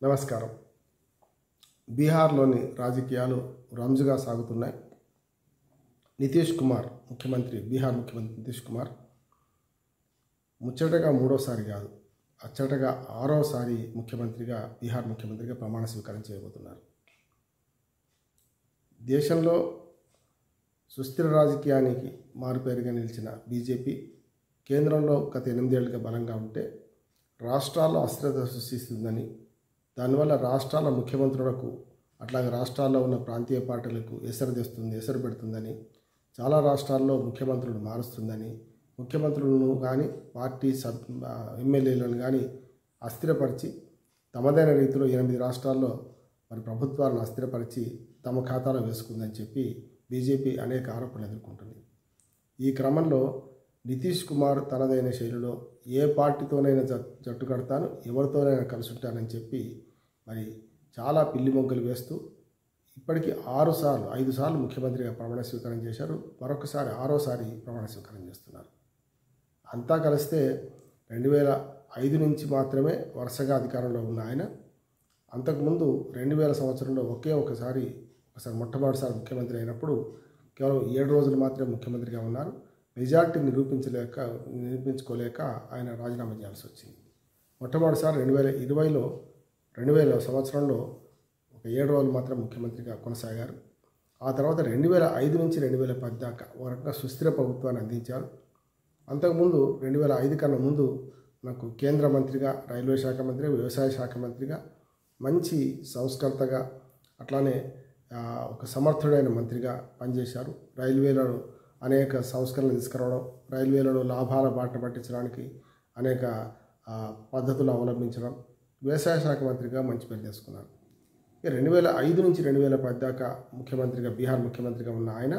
నమస్కారం బీహార్లోని రాజకీయాలు రంజుగా సాగుతున్నాయి నితీష్ కుమార్ ముఖ్యమంత్రి బీహార్ ముఖ్యమంత్రి నితీష్ కుమార్ ముచ్చటగా మూడోసారి కాదు అచ్చటగా ఆరోసారి ముఖ్యమంత్రిగా బీహార్ ముఖ్యమంత్రిగా ప్రమాణ స్వీకారం చేయబోతున్నారు దేశంలో సుస్థిర రాజకీయానికి మారుపేరుగా నిలిచిన బీజేపీ కేంద్రంలో గత ఎనిమిదేళ్లుగా బలంగా ఉంటే రాష్ట్రాల్లో అస్థిరత సృష్టిస్తుందని దానివల్ల రాష్ట్రాల ముఖ్యమంత్రులకు అట్లాగే రాష్ట్రాల్లో ఉన్న ప్రాంతీయ పార్టీలకు ఎసరు తెస్తుంది ఎసరు పెడుతుందని చాలా రాష్ట్రాల్లో ముఖ్యమంత్రులు మారుస్తుందని ముఖ్యమంత్రులను కానీ పార్టీ సబ్ ఎమ్మెల్యేలను కానీ అస్థిరపరిచి తమదైన రీతిలో ఎనిమిది రాష్ట్రాల్లో మరి ప్రభుత్వాలను అస్థిరపరిచి తమ ఖాతాలో వేసుకుందని చెప్పి బీజేపీ అనేక ఆరోపణలు ఎదుర్కొంటుంది ఈ క్రమంలో నితీష్ కుమార్ తనదైన శైలిలో ఏ పార్టీతోనైనా జ జట్టు కడతాను ఎవరితోనైనా కలిసి ఉంటానని చెప్పి మరి చాలా పిల్లి మొగ్గలు వేస్తూ ఇప్పటికీ ఆరు సార్లు ఐదు సార్లు ముఖ్యమంత్రిగా ప్రమాణ స్వీకారం చేశారు మరొకసారి ఆరోసారి ప్రమాణ స్వీకారం చేస్తున్నారు అంతా కలిస్తే రెండు వేల ఐదు నుంచి మాత్రమే వరుసగా అధికారంలో ఉన్న ఆయన అంతకుముందు రెండు వేల సంవత్సరంలో ఒకే ఒకసారి ఒకసారి మొట్టమొదటిసారి ముఖ్యమంత్రి అయినప్పుడు కేవలం ఏడు రోజులు మాత్రమే ముఖ్యమంత్రిగా ఉన్నారు మెజార్టీ నిరూపించలేక నిరూపించుకోలేక ఆయన రాజీనామా చేయాల్సి వచ్చింది మొట్టమొదటిసారి రెండు వేల ఇరవైలో రెండు వేల సంవత్సరంలో ఒక ఏడు రోజులు మాత్రం ముఖ్యమంత్రిగా కొనసాగారు ఆ తర్వాత రెండు వేల ఐదు నుంచి రెండు వేల పది దాకా ఒక రకంగా సుస్థిర ప్రభుత్వాన్ని అందించారు అంతకుముందు రెండు వేల ఐదు కన్నా ముందు నాకు కేంద్ర మంత్రిగా రైల్వే శాఖ మంత్రిగా వ్యవసాయ శాఖ మంత్రిగా మంచి సంస్కర్తగా అట్లానే ఆ, ఒక సమర్థుడైన మంత్రిగా పనిచేశారు రైల్వేలను అనేక సంస్కరణలు తీసుకురావడం రైల్వేలను లాభాల బాట పట్టించడానికి అనేక ఆ, పద్ధతులు అవలంబించడం వ్యవసాయ శాఖ మంత్రిగా మంచి పేరు తెచ్చుకున్నారు ఇక రెండు వేల ఐదు నుంచి రెండు వేల పది దాకా ముఖ్యమంత్రిగా బీహార్ ముఖ్యమంత్రిగా ఉన్న ఆయన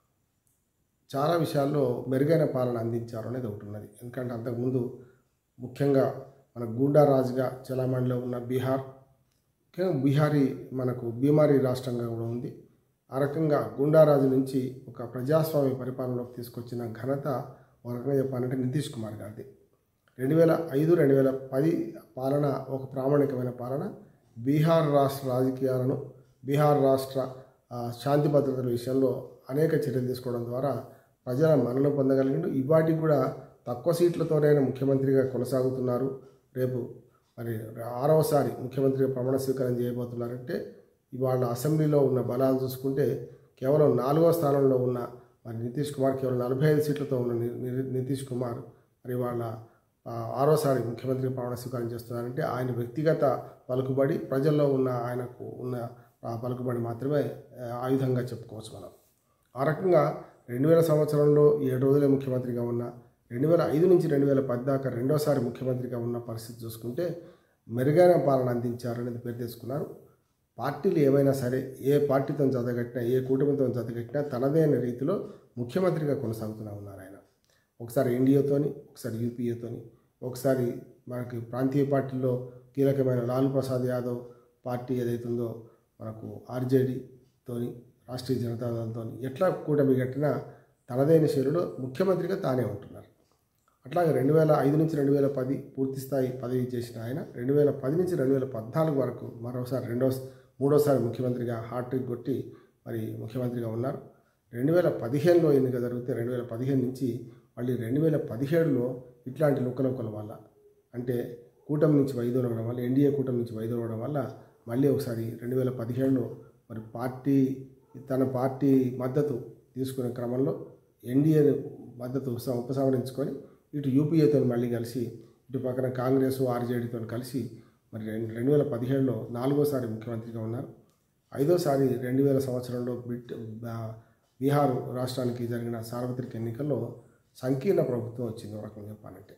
చాలా విషయాల్లో మెరుగైన పాలన అందించారు అనేది ఒకటి ఉన్నది ఎందుకంటే అంతకుముందు ముఖ్యంగా మన గూండా రాజుగా చలామణిలో ఉన్న బీహార్ ముఖ్యంగా బీహారీ మనకు బీమారీ రాష్ట్రంగా కూడా ఉంది ఆ రకంగా గూండారాజు నుంచి ఒక ప్రజాస్వామ్య పరిపాలనలోకి తీసుకొచ్చిన ఘనత ఒక రకంగా చెప్పాలంటే నితీష్ కుమార్ గారిది రెండు వేల ఐదు రెండు వేల పది పాలన ఒక ప్రామాణికమైన పాలన బీహార్ రాష్ట్ర రాజకీయాలను బీహార్ రాష్ట్ర ఆ, శాంతి భద్రతల విషయంలో అనేక చర్యలు తీసుకోవడం ద్వారా ప్రజల మన్నన పొందగలిగిండు ఇవాటికి కూడా తక్కువ సీట్లతోనైనా ముఖ్యమంత్రిగా కొనసాగుతున్నారు రేపు మరి ఆరవసారి ముఖ్యమంత్రిగా ప్రమాణ స్వీకారం చేయబోతున్నారంటే ఇవాళ అసెంబ్లీలో ఉన్న బలాలు చూసుకుంటే కేవలం నాలుగో స్థానంలో ఉన్న మరి నితీష్ కుమార్ కేవలం నలభై ఐదు సీట్లతో ఉన్న ని- ని- నితీష్ కుమార్ మరి వాళ్ళ ఆ, ఆరోసారి ముఖ్యమంత్రి ప్రమాణ స్వీకారం చేస్తున్నారంటే ఆయన వ్యక్తిగత పలుకుబడి ప్రజల్లో ఉన్న ఆయనకు ఉన్న ఆ పలుకుబడి మాత్రమే ఆ, ఆయుధంగా చెప్పుకోవచ్చు మనం ఆ రకంగా రెండు వేల సంవత్సరంలో ఏడు రోజులే ముఖ్యమంత్రిగా ఉన్న రెండు వేల ఐదు నుంచి రెండు వేల పది దాకా రెండోసారి ముఖ్యమంత్రిగా ఉన్న పరిస్థితి చూసుకుంటే మెరుగైన పాలన అందించారనేది పేరు తెచ్చుకున్నారు పార్టీలు ఏవైనా సరే ఏ పార్టీతో జతగట్టినా ఏ కూటమితో జతగట్టినా తనదైన రీతిలో ముఖ్యమంత్రిగా కొనసాగుతూనే ఉన్నారు ఆయన ఒకసారి ఎన్డీఏతోని ఒకసారి యూపీఏతోని ఒకసారి మనకి ప్రాంతీయ పార్టీల్లో కీలకమైన లాలూ ప్రసాద్ యాదవ్ పార్టీ ఏదైతుందో మనకు ఆర్జేడీతోని రాష్ట్రీయ జనతాదళంతో ఎట్లా కూటమి కట్టినా తనదైన శైలిలో ముఖ్యమంత్రిగా తానే ఉంటున్నారు అట్లాగే రెండు వేల ఐదు నుంచి రెండు వేల పది పూర్తి స్థాయి పదవి చేసిన ఆయన రెండు వేల పది నుంచి రెండు వేల పద్నాలుగు వరకు మరోసారి రెండో మూడోసారి ముఖ్యమంత్రిగా హార్ట్రిక్ కొట్టి మరి ముఖ్యమంత్రిగా ఉన్నారు రెండు వేల పదిహేనులో ఎన్నిక జరిగితే రెండు వేల పదిహేను నుంచి మళ్ళీ రెండు వేల పదిహేడులో ఇట్లాంటి లుక్కలుక్కల వల్ల అంటే కూటమి నుంచి వైదొలగడం వల్ల ఎన్డీఏ కూటమి నుంచి వైదొలగడం వల్ల మళ్ళీ ఒకసారి రెండు వేల పదిహేడులో మరి పార్టీ తన పార్టీ మద్దతు తీసుకునే క్రమంలో ఎన్డీఏ మద్దతు ఉపస- ఉపసంహరించుకొని ఇటు యూపీఏతో మళ్ళీ కలిసి ఇటు పక్కన కాంగ్రెస్ ఆర్జేడీతో కలిసి మరి రెండు రెండు వేల పదిహేడులో నాలుగోసారి ముఖ్యమంత్రిగా ఉన్నారు ఐదోసారి రెండు వేల సంవత్సరంలో బిట్ బా- బీహార్ రాష్ట్రానికి జరిగిన సార్వత్రిక ఎన్నికల్లో సంకీర్ణ ప్రభుత్వం వచ్చింది ఒక రకంగా చెప్పాలంటే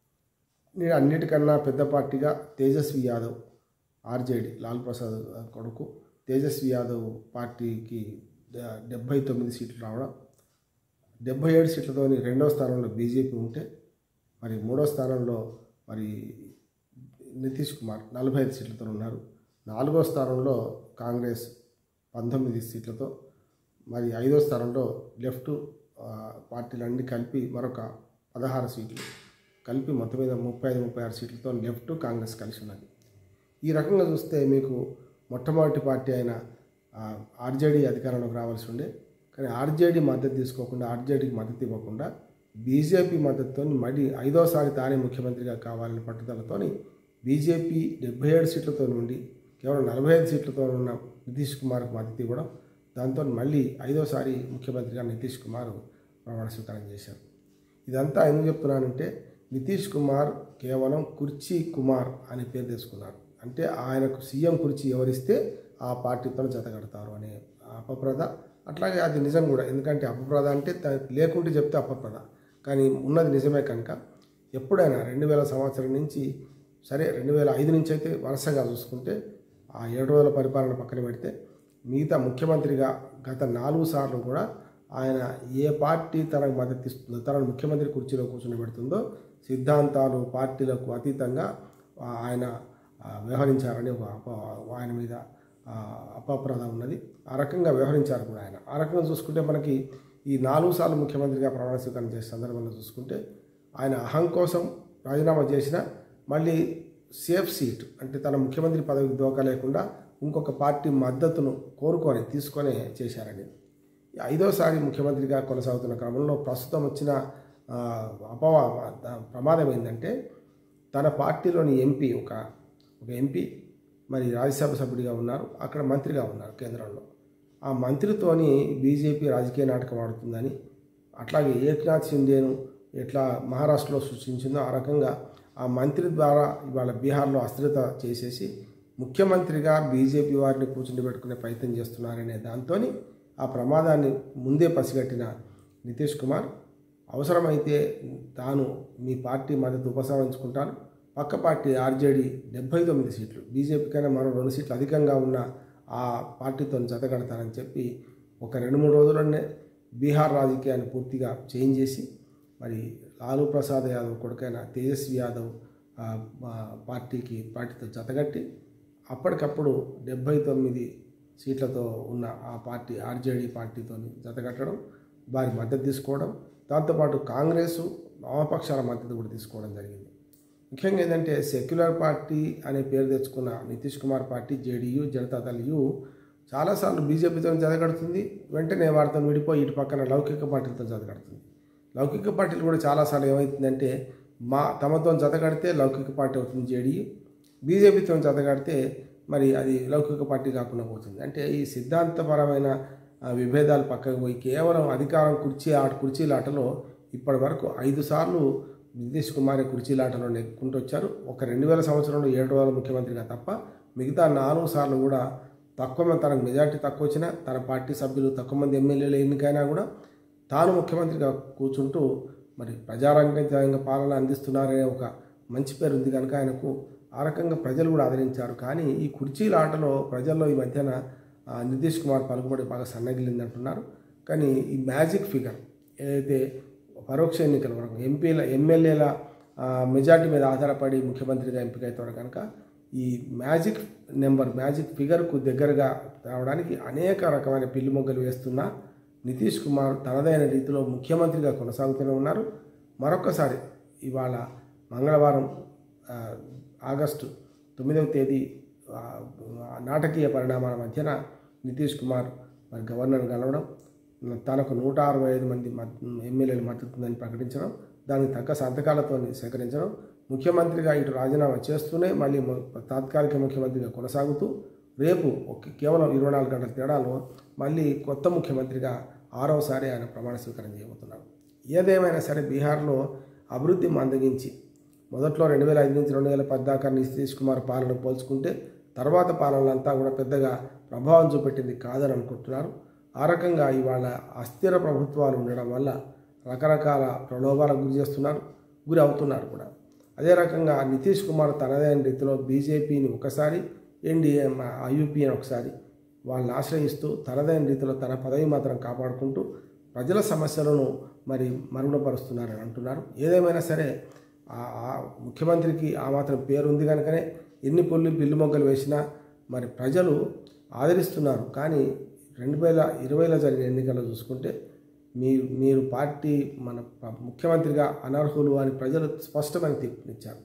నేను అన్నిటికన్నా పెద్ద పార్టీగా తేజస్వి యాదవ్ ఆర్జేడి లాల్ ప్రసాద్ కొడుకు తేజస్వి యాదవ్ పార్టీకి డ- డెబ్భై తొమ్మిది సీట్లు రావడం డెబ్భై ఏడు సీట్లతోని రెండవ స్థానంలో బీజేపీ ఉంటే మరి మూడో స్థానంలో మరి నితీష్ కుమార్ నలభై ఐదు సీట్లతో ఉన్నారు నాలుగో స్థానంలో కాంగ్రెస్ పంతొమ్మిది సీట్లతో మరి ఐదో స్థానంలో లెఫ్ట్ ఆ, పార్టీలన్నీ కలిపి మరొక పదహారు సీట్లు కలిపి మొత్తం మీద ముప్పై ఐదు ముప్పై ఆరు సీట్లతో లెఫ్ట్ కాంగ్రెస్ కలిసి ఉన్నది ఈ రకంగా చూస్తే మీకు మొట్టమొదటి పార్టీ అయిన ఆర్జేడీ అధికారంలోకి రావాల్సి ఉండే కానీ ఆర్జేడీ మద్దతు తీసుకోకుండా ఆర్జేడీకి మద్దతు ఇవ్వకుండా బీజేపీ మద్దతుతో మళ్ళీ ఐదోసారి తానే ముఖ్యమంత్రిగా కావాలని పట్టుదలతోని బీజేపీ డెబ్బై ఏడు సీట్లతో నుండి కేవలం నలభై ఐదు సీట్లతో ఉన్న నితీష్ కుమార్కు మద్దతు ఇవ్వడం దాంతో మళ్ళీ ఐదోసారి ముఖ్యమంత్రిగా నితీష్ కుమార్ ప్రమాణ స్వీకారం చేశారు ఇదంతా ఎందుకు చెప్తున్నానంటే నితీష్ కుమార్ కేవలం కుర్చీ కుమార్ అని పేరు తెచ్చుకున్నారు అంటే ఆయనకు సీఎం కుర్చీ ఎవరిస్తే ఆ పార్టీతో జతగడతారు అనే అపప్రద అట్లాగే అది నిజం కూడా ఎందుకంటే అపప్రద అంటే త- లేకుంటే చెప్తే అపప్రద కానీ ఉన్నది నిజమే కనుక ఎప్పుడైనా రెండు వేల సంవత్సరం నుంచి సరే రెండు వేల ఐదు నుంచి అయితే వరుసగా చూసుకుంటే ఆ ఏడు రోజుల పరిపాలన పక్కన పెడితే మిగతా ముఖ్యమంత్రిగా గత నాలుగు సార్లు కూడా ఆయన ఏ పార్టీ తనకు మద్దతు ఇస్తుందో తనను ముఖ్యమంత్రి కుర్చీలో కూర్చొని పెడుతుందో సిద్ధాంతాలు పార్టీలకు అతీతంగా ఆ, ఆయన ఆ, వ్యవహరించారని ఒక అప ఆయన మీద ఆ, అపప్రద ఉన్నది ఆ రకంగా వ్యవహరించారు కూడా ఆయన ఆ రకంగా చూసుకుంటే మనకి ఈ నాలుగు సార్లు ముఖ్యమంత్రిగా ప్రమాణ స్వీకారం చేసే సందర్భంలో చూసుకుంటే ఆయన అహం కోసం రాజీనామా చేసిన మళ్ళీ సేఫ్ సీట్ అంటే తన ముఖ్యమంత్రి పదవికి దోక లేకుండా ఇంకొక పార్టీ మద్దతును కోరుకొని తీసుకొని చేశారని ఈ ఐదోసారి ముఖ్యమంత్రిగా కొనసాగుతున్న క్రమంలో ప్రస్తుతం వచ్చిన ఆ, అపవా ప్రమాదం ఏంటంటే తన పార్టీలోని ఎంపీ ఒక ఒక ఎంపీ మరి రాజ్యసభ సభ్యుడిగా ఉన్నారు అక్కడ మంత్రిగా ఉన్నారు కేంద్రంలో ఆ మంత్రితోని బీజేపీ రాజకీయ నాటకం ఆడుతుందని అట్లాగే ఏక్నాథ్ షిండేను ఎట్లా మహారాష్ట్రలో సృష్టించిందో ఆ రకంగా ఆ మంత్రి ద్వారా ఇవాళ బీహార్లో అస్థిరత చేసేసి ముఖ్యమంత్రిగా బీజేపీ వారిని కూర్చుని పెట్టుకునే ప్రయత్నం చేస్తున్నారనే దాంతో ఆ ప్రమాదాన్ని ముందే పసిగట్టిన నితీష్ కుమార్ అవసరమైతే తాను మీ పార్టీ మద్దతు ఉపసంహరించుకుంటాను పక్క పార్టీ ఆర్జేడీ డెబ్బై తొమ్మిది సీట్లు బీజేపీ కన్నా మరో రెండు సీట్లు అధికంగా ఉన్న ఆ పార్టీతో జతగడతానని చెప్పి ఒక రెండు మూడు రోజుల్లోనే బీహార్ రాజకీయాన్ని పూర్తిగా చేంజ్ చేసి మరి లాలూ ప్రసాద్ యాదవ్ కొడుకైన తేజస్వి యాదవ్ ఆ, ఆ పార్టీకి పార్టీతో జతగట్టి అప్పటికప్పుడు డెబ్బై తొమ్మిది సీట్లతో ఉన్న ఆ పార్టీ ఆర్జేడీ పార్టీతో జతకట్టడం వారి మద్దతు తీసుకోవడం దాంతోపాటు కాంగ్రెస్ వామపక్షాల మద్దతు కూడా తీసుకోవడం జరిగింది ముఖ్యంగా ఏంటంటే సెక్యులర్ పార్టీ అనే పేరు తెచ్చుకున్న Nitish Kumar party JDU Janata Dal U చాలాసార్లు బీజేపీతో జతగడుతుంది వెంటనే వారితో విడిపోయి ఇటు పక్కన లౌకిక పార్టీలతో జతగడుతుంది లౌకిక పార్టీలు కూడా చాలాసార్లు ఏమవుతుందంటే మా తమతో జతగడితే లౌకిక పార్టీ అవుతుంది జేడీయూ బీజేపీతో జతగడితే మరి అది లౌకిక పార్టీ కాకుండా పోతుంది అంటే ఈ సిద్ధాంతపరమైన ఆ, విభేదాలు పక్కకు పోయి కేవలం అధికారం కుర్చీ ఆట కుర్చీలాటలో ఇప్పటి వరకు ఐదు సార్లు నితీష్ కుమార్ కుర్చీలాటలో నెక్కుంటూ వచ్చారు ఒక రెండు వేల సంవత్సరంలో ఏడు రోజుల ముఖ్యమంత్రిగా తప్ప మిగతా నాలుగు సార్లు కూడా తక్కువ మంది తనకు మెజార్టీ తక్కువ వచ్చినా తన పార్టీ సభ్యులు తక్కువ మంది ఎమ్మెల్యేలు ఎన్నికైనా కూడా తాను ముఖ్యమంత్రిగా కూర్చుంటూ మరి ప్రజారంగంగా పాలన అందిస్తున్నారనే ఒక మంచి పేరు ఉంది కనుక ఆయనకు ఆ రకంగా ప్రజలు కూడా ఆదరించారు కానీ ఈ కుర్చీల ఆటలో ప్రజల్లో ఈ మధ్యన ఆ, నితీష్ కుమార్ పలుకుబడి బాగా సన్నగిలింది అంటున్నారు కానీ ఈ మ్యాజిక్ ఫిగర్ ఏదైతే పరోక్ష ఎన్నికల వరకు ఎంపీల ఎమ్మెల్యేల ఆ, మెజార్టీ మీద ఆధారపడి ముఖ్యమంత్రిగా ఎంపిక అవుతారు కనుక ఈ మ్యాజిక్ నెంబర్ మ్యాజిక్ ఫిగర్కు దగ్గరగా రావడానికి అనేక రకమైన పిల్లి మొగ్గలు వేస్తున్న నితీష్ కుమార్ తనదైన రీతిలో ముఖ్యమంత్రిగా కొనసాగుతూనే ఉన్నారు మరొకసారి ఇవాళ మంగళవారం ఆ, ఆగస్టు తొమ్మిదవ తేదీ ఆ, నాటకీయ పరిణామాల మధ్యన నితీష్ కుమార్ మరి గవర్నర్ కలవడం తనకు నూట అరవై ఐదు మంది మద్- ఎమ్మెల్యేలు మద్దతు ఉందని ప్రకటించడం దానికి తగ్గ సంతకాలతో సేకరించడం ముఖ్యమంత్రిగా ఇటు రాజీనామా చేస్తూనే మళ్ళీ ము- తాత్కాలిక ముఖ్యమంత్రిగా కొనసాగుతూ రేపు ఒక కేవలం ఇరవై నాలుగు గంటల తేడాలో మళ్ళీ కొత్త ముఖ్యమంత్రిగా ఆరవసారి ఆయన ప్రమాణ స్వీకారం చేయబోతున్నారు ఏదేమైనా సరే బీహార్లో అభివృద్ధి మందగించి మొదట్లో రెండు వేల ఐదు నుంచి రెండు వేల పద్దాకా నితీష్ కుమార్ పాలన పోల్చుకుంటే తర్వాత పాలనలంతా కూడా పెద్దగా ప్రభావం చూపెట్టింది కాదని అనుకుంటున్నారు ఆ రకంగా ఇవాళ అస్థిర ప్రభుత్వాలు ఉండడం వల్ల రకరకాల ప్రలోభాలకు గురి చేస్తున్నారు గురి అవుతున్నారు కూడా అదే రకంగా నితీష్ కుమార్ తనదైన రీతిలో బీజేపీని ఒకసారి ఎన్డీఏ ఐయూపీని ఒకసారి వాళ్ళని ఆశ్రయిస్తూ తనదైన రీతిలో తన పదవి మాత్రం కాపాడుకుంటూ ప్రజల సమస్యలను మరి మరుగునపరుస్తున్నారని అంటున్నారు ఏదేమైనా సరే ఆ ఆ ముఖ్యమంత్రికి ఆ మాత్రం పేరు ఉంది కనుకనే ఎన్ని పొల్లి బిల్లు మొగ్గలు వేసినా మరి ప్రజలు ఆదరిస్తున్నారు కానీ రెండు వేల ఇరవైలో జరిగిన ఎన్నికల్లో చూసుకుంటే మీ మీరు పార్టీ మన ప- ముఖ్యమంత్రిగా అనర్హులు అని ప్రజలు స్పష్టమైన తీర్పునిచ్చారు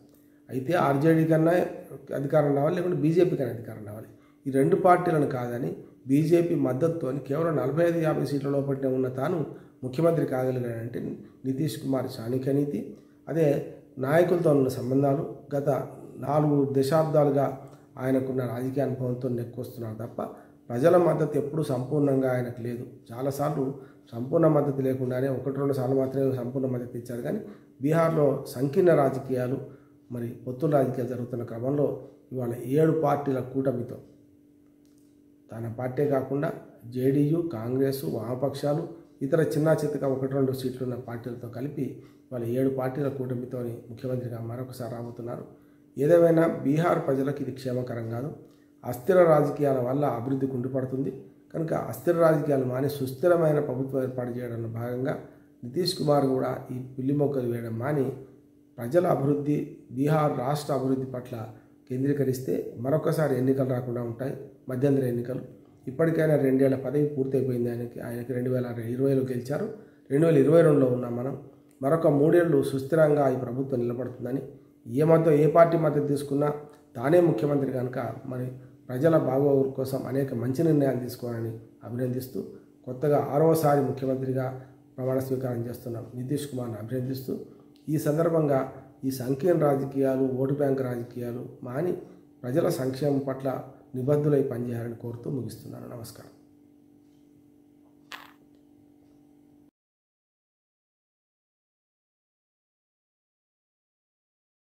అయితే ఆర్జేడీ కన్నా అధికారం రావాలి లేకుంటే బీజేపీ కన్నా అధికారం రావాలి ఈ రెండు పార్టీలను కాదని బీజేపీ మద్దతుతో కేవలం నలభై ఐదు యాభై సీట్ల లోపలనే ఉన్న తాను ముఖ్యమంత్రి కాగలిగాడంటే నితీష్ కుమార్ చాణిక్య నీతి అదే నాయకులతో ఉన్న సంబంధాలు గత నాలుగు దశాబ్దాలుగా ఆయనకున్న రాజకీయ అనుభవంతో నెక్కొస్తున్నారు తప్ప ప్రజల మద్దతు ఎప్పుడూ సంపూర్ణంగా ఆయనకు లేదు చాలాసార్లు సంపూర్ణ మద్దతు లేకుండానే ఒకటి రెండు సార్లు మాత్రమే సంపూర్ణ మద్దతు ఇచ్చారు కానీ బీహార్లో సంకీర్ణ రాజకీయాలు మరి పొత్తుల రాజకీయాలు జరుగుతున్న క్రమంలో ఇవాళ ఏడు పార్టీల కూటమితో తన పార్టీ కాకుండా జేడీయూ కాంగ్రెస్ వామపక్షాలు ఇతర చిన్న చిత్తగా ఒకటి రెండు సీట్లు ఉన్న పార్టీలతో కలిపి వాళ్ళ ఏడు పార్టీల కూటమితోని ముఖ్యమంత్రిగా మరొకసారి రాబోతున్నారు ఏదేమైనా బీహార్ ప్రజలకు ఇది క్షేమకరం కాదు అస్థిర రాజకీయాల వల్ల అభివృద్ధి కుంటుపడుతుంది కనుక అస్థిర రాజకీయాలు మాని సుస్థిరమైన ప్రభుత్వం ఏర్పాటు చేయడంలో భాగంగా నితీష్ కుమార్ కూడా ఈ పిల్లి మొక్కలు వేయడం మాని ప్రజల అభివృద్ధి బీహార్ రాష్ట్ర అభివృద్ధి పట్ల కేంద్రీకరిస్తే మరొకసారి ఎన్నికలు రాకుండా ఉంటాయి మధ్యంతర ఎన్నికలు ఇప్పటికైనా రెండేళ్ల పదవి పూర్తయిపోయింది ఆయనకి ఆయనకి రెండు వేల ఇరవైలో గెలిచారు రెండు వేల ఇరవై రెండులో ఉన్నాం మనం మరొక మూడేళ్లు సుస్థిరంగా ఈ ప్రభుత్వం నిలబడుతుందని ఏ మద్దతు ఏ పార్టీ మద్దతు తీసుకున్నా తానే ముఖ్యమంత్రి కనుక మరి ప్రజల బాగోగుల కోసం అనేక మంచి నిర్ణయాలు తీసుకోవాలని అభినందిస్తూ కొత్తగా ఆరవసారి ముఖ్యమంత్రిగా ప్రమాణ స్వీకారం చేస్తున్న నితీష్ కుమార్ని అభినందిస్తూ ఈ సందర్భంగా ఈ సంకీర్ణ రాజకీయాలు ఓటు బ్యాంక్ రాజకీయాలు మాని ప్రజల సంక్షేమం పట్ల నిబద్ధులై పనిచేయాలని కోరుతూ ముగిస్తున్నాను నమస్కారం